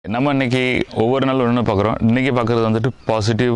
நம்ம இன்னைக்கு ஒவ்வொரு நாள் ஒன்று பார்க்குறோம் இன்றைக்கி பார்க்குறது வந்துட்டு பாசிட்டிவ்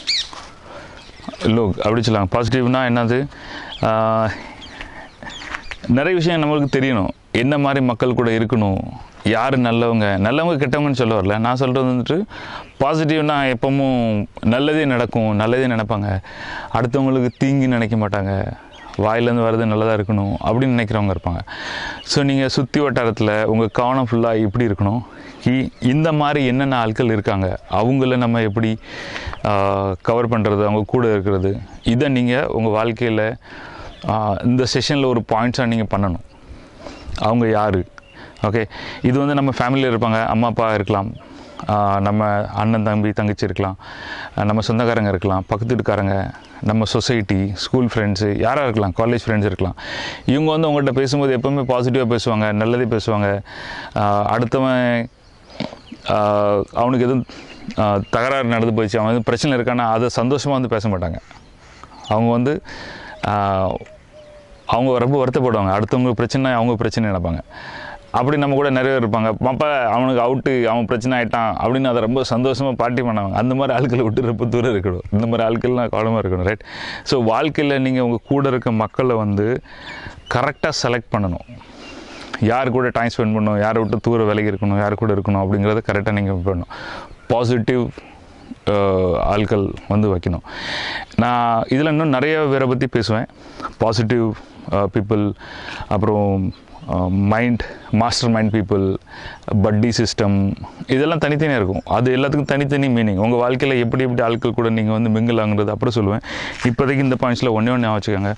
லுக் அப்படி சொல்லலாம் பாசிட்டிவ்னா என்னது ஆஹ், நிறைய விஷயம் நம்மளுக்கு தெரியணும் என்ன மாதிரி மக்கள் கூட இருக்கணும் யார் நல்லவங்க நல்லவங்க கெட்டவங்கன்னு சொல்ல வரல நான் சொல்கிறது வந்துட்டு பாசிட்டிவ்னா எப்பவும் நல்லதே நடக்கும் நல்லதே நினைப்பாங்க அடுத்தவங்களுக்கு தீங்கி நினைக்க மாட்டாங்க வாயிலேருந்து வர்றது நல்லதாக இருக்கணும் அப்படின்னு நினைக்கிறவங்க இருப்பாங்க ஸோ நீங்கள் சுற்றி வட்டாரத்தில் உங்கள் கவனம் ஃபுல்லாக இப்படி இருக்கணும் இ- இந்த மாதிரி என்னென்ன ஆட்கள் இருக்காங்க அவங்கள நம்ம எப்படி கவர் பண்ணுறது அவங்க கூட இருக்கிறது இதை நீங்கள் உங்கள் வாழ்க்கையில் இந்த செஷனில் ஒரு பாயிண்ட்ஸாக நீங்கள் பண்ணணும் அவங்க யார் ஓகே இது வந்து நம்ம ஃபேமிலியில் இருப்பாங்க அம்மா அப்பா இருக்கலாம் ஆஹ் நம்ம அண்ணன் தம்பி தங்கச்சி இருக்கலாம் ஆஹ் நம்ம சொந்தக்காரங்க இருக்கலாம் பக்கத்து வீட்டுக்காரங்க நம்ம சொசைட்டி ஸ்கூல் ஃப்ரெண்ட்ஸு யாராக இருக்கலாம் காலேஜ் ஃப்ரெண்ட்ஸ் இருக்கலாம் இவங்க வந்து உங்கள்கிட்ட பேசும்போது எப்போவுமே பாசிட்டிவாக பேசுவாங்க நல்லதே பேசுவாங்க ஆஹ் அடுத்தவன் ஆஹ் அவனுக்கு எதுவும் ஆஹ் தகராறு நடந்து போயிடுச்சு அவன் எதுவும் பிரச்சனை இருக்கானா அதை சந்தோஷமாக வந்து பேச மாட்டாங்க அவங்க வந்து ஆஹ், அவங்க ரொம்ப வருத்தப்படுவாங்க அடுத்தவங்க பிரச்சனை அவங்க பிரச்சனை நினைப்பாங்க அப்படி நம்ம கூட நிறைய பேர் இருப்பாங்க பாப்பா அவனுக்கு அவுட்டு அவன் பிரச்சனை ஆயிட்டான் அப்படின்னு அதை ரொம்ப சந்தோஷமாக பார்ட்டி பண்ணுவாங்க அந்த மாதிரி ஆட்களை விட்டு ரொம்ப தூரம் இருக்கணும் இந்த மாதிரி ஆட்கள்லாம் கவனமாக இருக்கணும் ரைட் ஸோ வாழ்க்கையில் நீங்கள் உங்கள் கூட இருக்க மக்களை வந்து கரெக்டாக செலக்ட் பண்ணணும் யார் கூட டைம் ஸ்பெண்ட் பண்ணணும் யாரை விட்டு தூர விலகி இருக்கணும் யார் கூட இருக்கணும் அப்படிங்கிறத கரெக்டாக நீங்கள் பண்ணணும் பாசிட்டிவ் ஆட்கள் வந்து வைக்கணும் நான் இதில் இன்னும் நிறைய பேரை பற்றி பேசுவேன் பாசிட்டிவ் பீப்புள் அப்புறம் mind master mind people buddy system இதெல்லாம் தனித்தனியாக இருக்கும் அது எல்லாத்துக்கும் தனித்தனி மீனிங் உங்கள் வாழ்க்கையில் எப்படி எப்படி ஆட்கள் கூட நீங்கள் வந்து மிங்கிள் ஆகுறது அப்புறம் சொல்லுவேன் இப்போதைக்கு இந்த பாயிண்ட்ஸில் ஒன்றே ஒன்று வச்சுக்கோங்க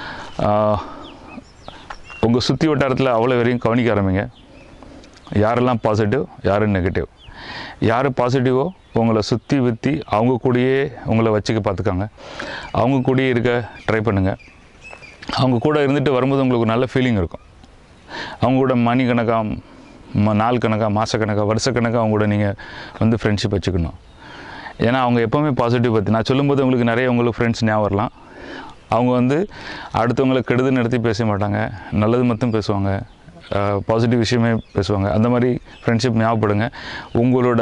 உங்கள் சுற்றி வட்டாரத்தில் அவ்வளோ வரையும் கவனிக்க ஆரம்பிங்க யாரெல்லாம் பாசிட்டிவ் யார் நெகட்டிவ் யார் பாசிட்டிவோ உங்களை சுற்றி விற்றி அவங்க கூடயே உங்களை வச்சுக்க பார்த்துக்காங்க அவங்க கூடயே இருக்க ட்ரை பண்ணுங்கள் அவங்க கூட இருந்துட்டு வரும்போது உங்களுக்கு ஒரு நல்ல ஃபீலிங் இருக்கும் அவங்க கூட மணி கணக்காக ம நாள் கணக்காக மாதக்கணக்காக வருஷக்கணக்காக அவங்க கூட நீங்கள் வந்து ஃப்ரெண்ட்ஷிப் வச்சுக்கணும் ஏன்னா அவங்க எப்போவுமே பாசிட்டிவ் பற்றி நான் சொல்லும்போது உங்களுக்கு நிறைய உங்களுக்கு ஃப்ரெண்ட்ஸ் ஞாபகம் வரலாம் அவங்க வந்து அடுத்தவங்களை கெடுது நடத்தி பேச மாட்டாங்க நல்லது மட்டும் பேசுவாங்க பாசிட்டிவ் விஷயமே பேசுவாங்க அந்த மாதிரி ஃப்ரெண்ட்ஷிப் ஞாபகப்படுங்க உங்களோட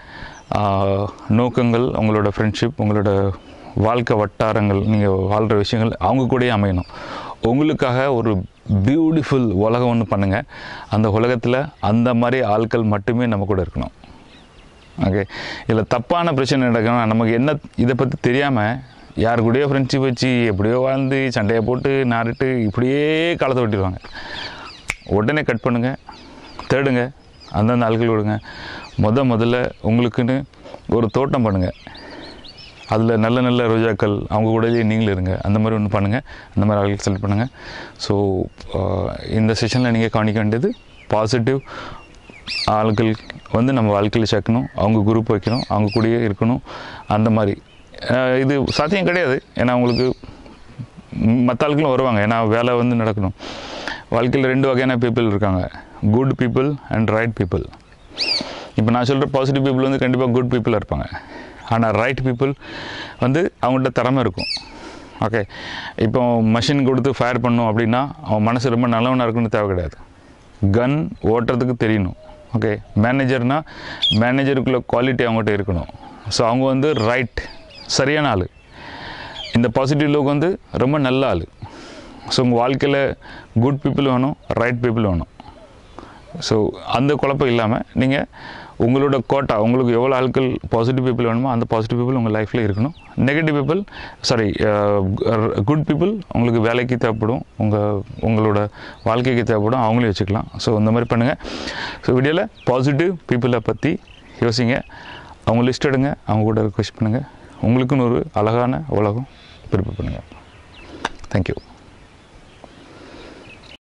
ஆஹ், நோக்கங்கள் உங்களோட ஃப்ரெண்ட்ஷிப் உங்களோட வாழ்க்கை வட்டாரங்கள் நீங்கள் வாழ்கிற விஷயங்கள் அவங்க கூடயே அமையணும் உங்களுக்காக ஒரு பியூட்டிஃபுல் உலகம் ஒன்று பண்ணுங்கள் அந்த உலகத்தில் அந்த மாதிரி ஆட்கள் மட்டுமே நம்ம கூட இருக்கணும் ஓகே இதில் தப்பான பிரச்சனை நடக்கணும் நமக்கு என்ன இதை பற்றி தெரியாமல் யார் கூடயோ ஃப்ரெண்ட்ஷிப் வச்சு எப்படியோ வாழ்ந்து சண்டையை போட்டு நாரிட்டு இப்படியே காலத்தை விட்டுருவாங்க உடனே கட் பண்ணுங்கள் தேடுங்க அந்தந்த ஆட்கள் விடுங்க முத முதல்ல உங்களுக்குன்னு ஒரு தோட்டம் பண்ணுங்கள் அதில் நல்ல நல்ல ரோஜாக்கள் அவங்க கூடயே நீங்களும் இருங்க அந்த மாதிரி ஒன்று பண்ணுங்கள் அந்த மாதிரி ஆட்கள் செலக்ட் பண்ணுங்கள் ஸோ இந்த செஷனில் நீங்கள் கவனிக்க வேண்டியது பாசிட்டிவ் ஆட்கள் வந்து நம்ம வாழ்க்கையில் சேர்க்கணும் அவங்க குரூப் வைக்கணும் அவங்க கூடயே இருக்கணும் அந்த மாதிரி அஹ் இது சாத்தியம் கிடையாது ஏன்னா அவங்களுக்கு மற்ற ஆட்களும் வருவாங்க ஏன்னா வேலை வந்து நடக்கணும் வாழ்க்கையில் ரெண்டு வகையான பீப்புள் இருக்காங்க good people and right people இப்போ நான் சொல்கிற பாசிட்டிவ் பீப்புள் வந்து கண்டிப்பாக குட் பீப்புளாக இருப்பாங்க ஆனால் ரைட் பீப்புள் வந்து அவங்கள்ட்ட திறமை இருக்கும் ஓகே இப்போ மஷின் கொடுத்து ஃபயர் பண்ணோம் அப்படின்னா அவன் மனசு ரொம்ப நல்லவனாக இருக்குன்னு தேவை கிடையாது கன் ஓட்டுறதுக்கு தெரியணும் ஓகே மேனேஜர்னா மேனேஜருக்குள்ள குவாலிட்டி அவங்ககிட்ட இருக்கணும் ஸோ அவங்க வந்து ரைட் சரியான ஆள் இந்த பாசிட்டிவ் லோக் வந்து ரொம்ப நல்ல ஆள் ஸோ உங்கள் வாழ்க்கையில் குட் பீப்புள் வேணும் ரைட் பீப்புள் வேணும் ஸோ அந்த குழப்பம் இல்லாமல் நீங்கள் உங்களோட கோட்டா உங்களுக்கு எவ்வளோ ஆட்கள் பாசிட்டிவ் பீப்புள் வேணுமோ அந்த பாசிட்டிவ் பீப்புள் உங்கள் லைஃப்பில் இருக்கணும் negative people sorry good people உங்களுக்கு வேலைக்கு தேவைப்படும் உங்கள் உங்களோட வாழ்க்கைக்கு தேவைப்படும் அவங்களையும் வச்சுக்கலாம் ஸோ இந்த மாதிரி பண்ணுங்கள் ஸோ வீடியோவில் பாசிட்டிவ் பீப்புளை பற்றி யோசிங்க அவங்க லிஸ்ட் எடுங்க அவங்க கூட ரிக்வெஸ்ட் பண்ணுங்கள் உங்களுக்குன்னு ஒரு அழகான உலகம் ப்ரிப்பேர் பண்ணுங்கள் தேங்க்யூ